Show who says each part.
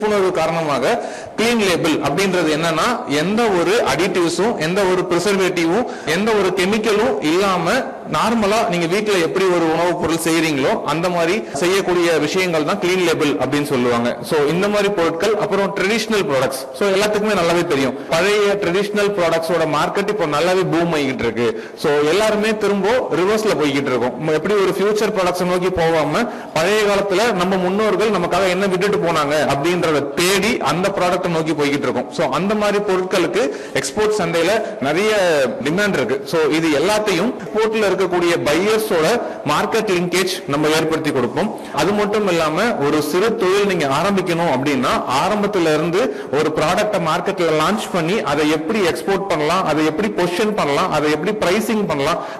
Speaker 1: விழிப்புணர்வு காரணமாக clean label அப்படின்றது என்னன்னா எந்த ஒரு அடிட்டிவ்ஸும் எந்த ஒரு ப்ரிசர்வேட்டிவும் எந்த ஒரு கெமிக்கலும் இல்லாம நார்மலா நீங்க வீட்ல எப்படி ஒரு உணவுப் பொருள் செய்யறீங்களோ அந்த மாதிரி செய்யக்கூடிய விஷயங்கள் தான் கிளீன் லேபிள் அப்படின்னு சொல்லுவாங்க சோ இந்த மாதிரி பொருட்கள் அப்புறம் ட்ரெடிஷனல் ப்ராடக்ட்ஸ் சோ எல்லாத்துக்குமே நல்லாவே தெரியும் பழைய ட்ரெடிஷனல் ப்ராடக்ட்ஸோட மார்க்கெட் இப்போ நல்லாவே பூம் ஆகிட்டு இருக்கு சோ எல்லாருமே திரும்ப ரிவர்ஸ்ல போய்கிட்டு இருக்கோம் நம்ம எப்படி ஒரு ஃபியூச்சர் ப்ராடக்ட்ஸ் நோக்கி போகாம பழைய காலத்துல நம்ம முன்னோர்கள் நமக்காக என்ன விட்டுட்டு போனாங்க அப்படின்றத தேடி அந்த ப்ராடக்ட் நோக்கி போய்கிட்டு இருக்கோம் சோ அந்த மாதிரி பொருட்களுக்கு எக்ஸ்போர்ட் சந்தையில நிறைய டிமாண்ட் இருக்கு சோ இது எல்லாத்தையும் போர்ட்ல இருக்கக்கூடிய பையர்ஸோட மார்க்கெட் லிங்கேஜ் நம்ம ஏற்படுத்தி கொடுப்போம் அது மட்டும் இல்லாம ஒரு சிறு தொழில் நீங்க ஆரம்பிக்கணும் அப்படின்னா ஆரம்பத்துல இருந்து ஒரு ப்ராடக்ட்டை மார்க்கெட்ல லான்ச் பண்ணி அதை எப்படி எக்ஸ்போர்ட் பண்ணலாம் அதை எப்படி பொசிஷன் பண்ணலாம் அதை எப்படி பிரைசிங் பண்ணலாம்